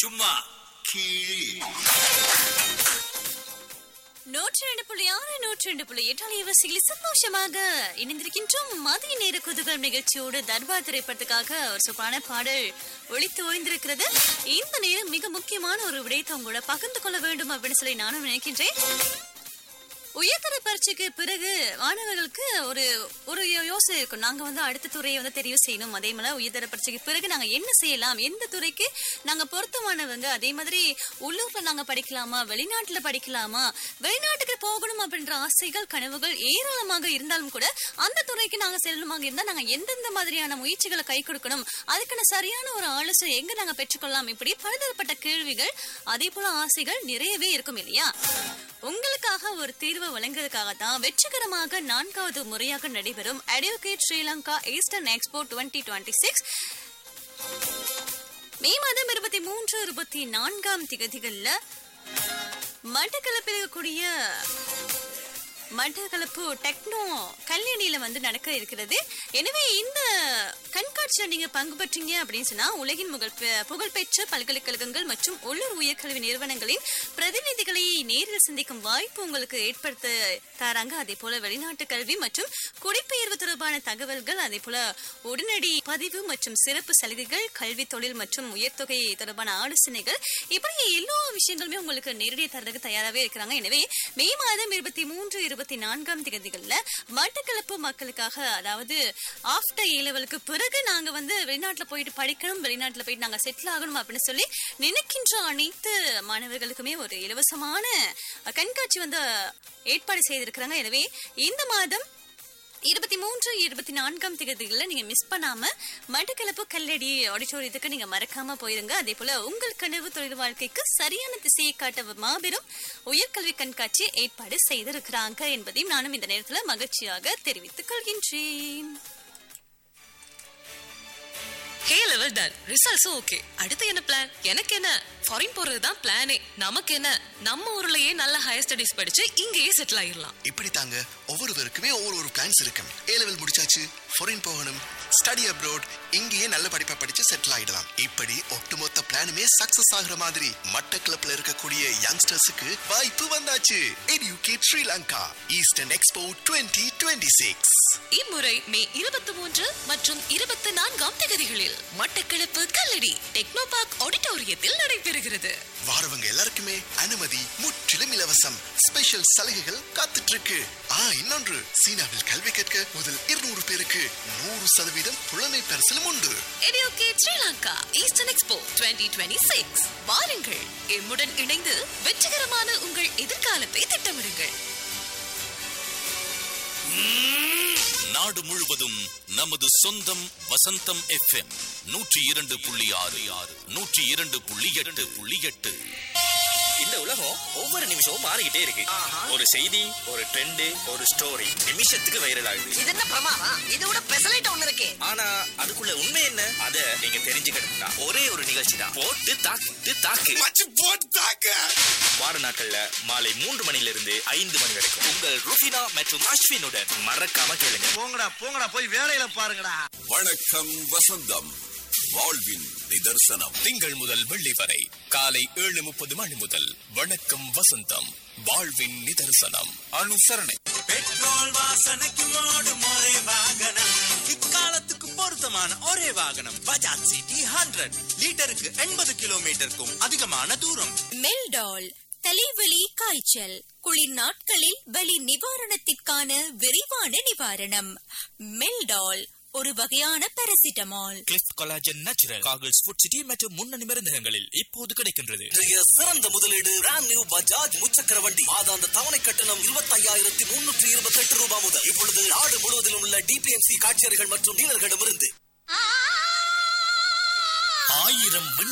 சும்மா கீழ் நூற்றி ரெண்டு புள்ளி ஆறு நூற்றி ரெண்டு புள்ளி எட்டு அலைவரிசையில் சந்தோஷமாக இணைந்திருக்கின்றோம் மதிய நேர குதுகல் நிகழ்ச்சியோடு தர்பார் திரைப்படத்துக்காக ஒரு சூப்பரான பாடல் ஒழித்து ஓய்ந்திருக்கிறது இந்த நேரம் மிக முக்கியமான ஒரு விடயத்தை உங்களோட பகிர்ந்து கொள்ள வேண்டும் அப்படின்னு சொல்லி நானும் நினைக்கின்றேன் உயர்தர பரீட்சைக்கு பிறகு மாணவர்களுக்கு ஒரு ஒரு யோசனை இருக்கும் நாங்க வந்து அடுத்த துறையை வந்து தெரிவு செய்யணும் அதே மாதிரி உயர்தர பரீட்சைக்கு பிறகு நாங்க என்ன செய்யலாம் எந்த துறைக்கு நாங்க பொருத்தமானவங்க அதே மாதிரி உள்ளூர்ல நாங்க படிக்கலாமா வெளிநாட்டுல படிக்கலாமா வெளிநாட்டுக்கு போகணும் அப்படின்ற ஆசைகள் கனவுகள் ஏராளமாக இருந்தாலும் கூட அந்த துறைக்கு நாங்க செல்லணுமாக இருந்தா நாங்க எந்தெந்த மாதிரியான முயற்சிகளை கை கொடுக்கணும் அதுக்கான சரியான ஒரு ஆலோசனை எங்க நாங்க பெற்றுக்கொள்ளலாம் இப்படி பலதரப்பட்ட கேள்விகள் அதே போல ஆசைகள் நிறையவே இருக்கும் இல்லையா உங்களுக்காக ஒரு தீர்வு வழங்குறதுக்காக தான் வெற்றிகரமாக நான்காவது முறையாக நடைபெறும் educate Sri Lanka eastern expo twenty twenty six மே மாதம் இருபத்தி மூன்று இருபத்தி நான்காம் திகதிகள்ல மட்டக்களப்பில் இருக்கக்கூடிய மட்டக்களப்பு டெக்னோ கல்யாணியில வந்து நடக்க இருக்கிறது எனவே இந்த கண்காட்சியில் நீங்க பங்கு பெற்றீங்க அப்படின்னு சொன்னா உலகின் முகழ் பெ- புகழ்பெற்ற பல்கலைக்கழகங்கள் மற்றும் உள்ளூர் உயர்கல்வி நிறுவனங்களின் பிரதிநிதிகளை நேரில் சந்திக்கும் வாய்ப்பு உங்களுக்கு ஏற்படுத்த தராங்க அதே போல வெளிநாட்டு கல்வி மற்றும் குடிபெயர்வு தொடர்பான தகவல்கள் அதே போல உடனடி பதிவு மற்றும் சிறப்பு சலுகைகள் கல்வி தொழில் மற்றும் உயர்தொகை தொடர்பான ஆலோசனைகள் இப்படி எல்லா விஷயங்களுமே உங்களுக்கு நேரடியாக தரதுக்கு தயாராகவே இருக்கிறாங்க எனவே மே மாதம் இருபத்தி மூன்று இருபத்தி நான்காம் தேதிகள்ல மட்டக்களப்பு மக்களுக்காக அதாவது ஆஃப்டர் ஏ லெவலுக்கு பிறகு நாங்க வந்து வெளிநாட்டுல போயிட்டு படிக்கணும் வெளிநாட்டுல போயிட்டு நாங்க செட்டில் ஆகணும் அப்படின்னு சொல்லி நினைக்கின்ற அனைத்து மாணவர்களுக்குமே ஒரு இலவசமான கண்காட்சி வந்து ஏற்பாடு செய்திருக்கிறாங்க எனவே இந்த மாதம் இருபத்தி மூன்று இருபத்தி நான்காம் தேதிகளில் நீங்க மிஸ் பண்ணாம மட்டக்களப்பு கல்லடி ஆடிட்டோரியத்துக்கு நீங்க மறக்காம போயிருங்க அதே போல உங்கள் கனவு தொழில் வாழ்க்கைக்கு சரியான திசையை காட்ட மாபெரும் உயர்கல்வி கண்காட்சி ஏற்பாடு செய்திருக்கிறாங்க என்பதையும் நானும் இந்த நேரத்துல மகிழ்ச்சியாக தெரிவித்துக் கொள்கின்றேன் ஹே லெவல் டன் ரிசல்ட்ஸும் ஓகே அடுத்து என்ன பிளான் எனக்கு என்ன ஃபாரின் போறது தான் பிளானே நமக்கு என்ன நம்ம ஊர்லயே நல்ல ஹையர் ஸ்டடிஸ் படிச்சு இங்கேயே செட்டில் ஆயிடலாம் இப்படி தாங்க ஒவ்வொருவருக்குமே ஒவ்வொரு ஒரு பிளான்ஸ் இருக்கும் ஏ லெவல் முடிச்சாச்சு ஃபாரின் போகணும் ஸ்டடி அப்ரோட் இங்கேயே நல்ல படிப்பை படிச்சு செட்டில் ஆயிடலாம் இப்படி ஒட்டுமொத்த பிளானுமே சக்சஸ் ஆகுற மாதிரி மட்டக்களப்ல இருக்கக்கூடிய யங்ஸ்டர்ஸுக்கு வாய்ப்பு வந்தாச்சு educate Sri Lanka eastern expo 2026 six இம்முறை மே இருபத்தி மூன்று மற்றும் இருபத்தி நான்காம் தேதிகளில் மட்டக்களப்பு கல்லடி டெக்னோ பார்க் ஆடிட்டோரியத்தில் நடைபெறுகிறது வாரவங்க எல்லாருக்குமே அனுமதி முற்றிலும் இலவசம் ஸ்பெஷல் சலுகைகள் காத்துட்டு இருக்கு ஆ இன்னொன்று சீனாவில் கல்வி கற்க முதல் இருநூறு பேருக்கு நூறு சதவீதம் புலமை பரிசிலும் உண்டு எடியோகேட் ஸ்ரீலங்கா ஈஸ்டர்ன் எக்ஸ்போ 2026 வாருங்கள் எம்முடன் இணைந்து வெற்றிகரமான உங்கள் எதிர்காலத்தை திட்டமிடுங்கள் நாடு முழுவதும் நமது சொந்தம் வசந்தம் எஃப்எம் நூற்றி இரண்டு புள்ளி ஆறு ஆறு நூற்றி இரண்டு புள்ளி எட்டு புள்ளி எட்டு இந்த உலகம் ஒவ்வொரு நிமிஷமும் மாறிக்கிட்டே இருக்கு ஒரு செய்தி ஒரு ட்ரெண்ட் ஒரு ஸ்டோரி நிமிஷத்துக்கு வைரல் ஆகுது இது என்ன பிரமாதம் இது விட பெசலைட் ஒண்ணு இருக்கு ஆனா அதுக்குள்ள உண்மை என்ன அத நீங்க தெரிஞ்சுக்கணும்னா ஒரே ஒரு நிகழ்ச்சி தான் போட்டு தாக்கு தாக்கு வார நாட்கள்ல மாலை மூன்று மணில இருந்து ஐந்து மணி வரைக்கும் உங்கள் ருஃபினா மற்றும் அஸ்வினுடன் மறக்காம கேளுங்க போங்கடா போங்கடா போய் வேலையில பாருங்கடா வணக்கம் வசந்தம் வாழ்வின் நிதர்சனம் திங்கள் முதல் வெள்ளி வரை காலை ஏழு முப்பது மணி முதல் வணக்கம் வசந்தம் வாழ்வின் நிதர்சனம் அனுசரணை பெட்ரோல் வாசனைக்கு ஓடும் ஒரே வாகனம் இக்காலத்துக்கு பொருத்தமான ஒரே வாகனம் பஜாஜ் சிட்டி ஹண்ட்ரட் லிட்டருக்கு எண்பது கிலோமீட்டருக்கும் அதிகமான தூரம் மெல்டால் தலைவலி காய்ச்சல் குளிர் நாட்களில் வலி நிவாரணத்திற்கான விரிவான நிவாரணம் மெல்டால் ஒரு வகையான பாராசிட்டமால் கிளிஃப்ட் collagen natural Cargills food city மற்றும் முன்னணி மருந்தகங்களில் இப்போது கிடைக்கின்றது சிறந்த முதலீடு பிராண்ட் நியூ பஜாஜ் முச்சக்கர வண்டி மாதாந்த தவணை கட்டணம் இருபத்தி ஐயாயிரத்தி முன்னூற்றி இருபத்தி எட்டு ரூபாய் முதல் இப்பொழுது நாடு முழுவதிலும் உள்ள டிபிஎம்சி காட்சியர்கள் மற்றும் டீலர்களிடமிருந்து ஆயிரம்